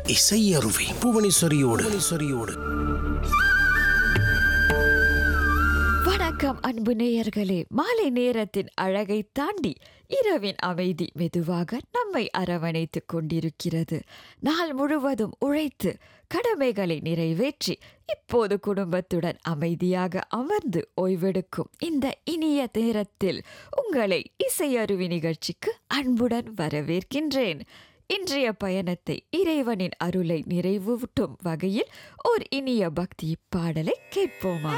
இசையருவி புவனேஸ்வரியோடு புவனேஸ்வரியோடு வணக்கம் அன்பு நேயர்களே மாலை நேரத்தின் அழகை தாண்டி இரவின் அமைதி மெதுவாக நம்மை அரவணைத்துக் கொண்டிருக்கிறது நாள் முழுவதும் உழைத்து கடமைகளை நிறைவேற்றி இப்போது குடும்பத்துடன் அமைதியாக அமர்ந்து ஓய்வெடுக்கும் இந்த இனிய நேரத்தில் உங்களை இசையருவி நிகழ்ச்சிக்கு அன்புடன் வரவேற்கின்றேன் இன்றைய பயணத்தை இறைவனின் அருளை நிறைவூட்டும் வகையில் ஓர் இனிய பக்தி பாடலை கேட்போமா